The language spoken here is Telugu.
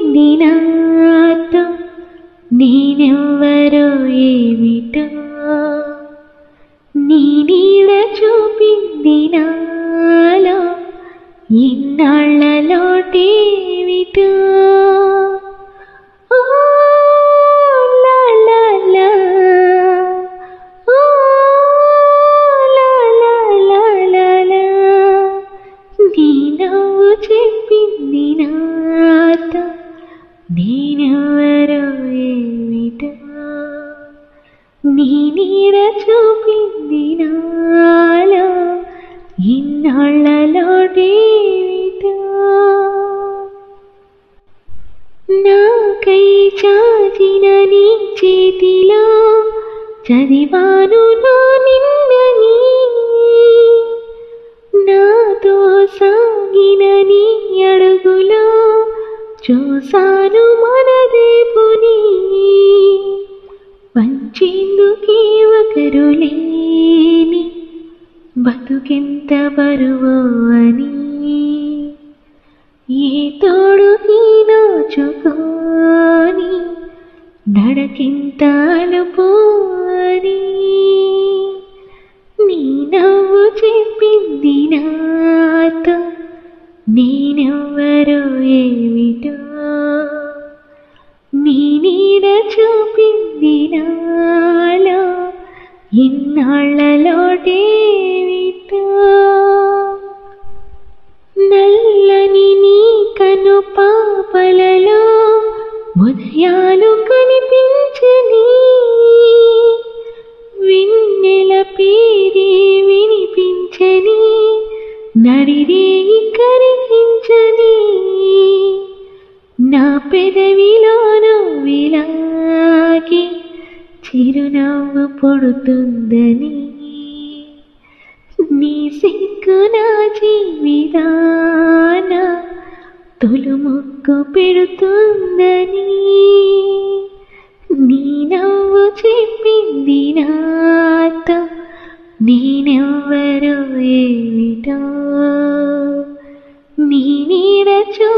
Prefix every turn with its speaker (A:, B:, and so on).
A: చెప్పింది నాతో నేనెవ్వరో ఏమిటో నీ నీడ చూపింది నాలో ఇన్నాళ్ళలోటేమిటో ఓ లా లా లా ఓ లా లా లా లా లా నీ నవ్వు చెప్పింది నాతో నేనెవరో ఏమిటో నీ నీడ చూపింది నాలో ఇన్నాళ్ళలోటేమిటో నాకై చాచిన నీ చేతిలో చదివాను నా నిన్నని నాతో సాగిన నీ అడుగులో చూసాను మనదేపుని పంచేందుకే ఒకరు లేని బతుకెంత బరువో అని ఏ తోడుకి నోచుకోని నడకింత అలుపు అని నీ నవ్వు చెప్పింది నాతో నేనెవ్వరో ఏమిటో నీ నీడ చూపింది నాలో ఇన్నాళ్ళలోటేమిటో నల్లని నీ కను పాపలలో ఉదయాలు కనిపించని వెన్నెల పేరే వినిపించని నడిరేయి కరిగించని నా పెదవిలోను విలాగి చిరునవ్వు పొడుతుందని నీ సిగ్గు నా జీవిదాన తొలు మొక్కు పెడుతుందని నీ నవ్వు చెప్పింది నాతో నేనెవ్వరో ఏమిటో నీ నీడ చూ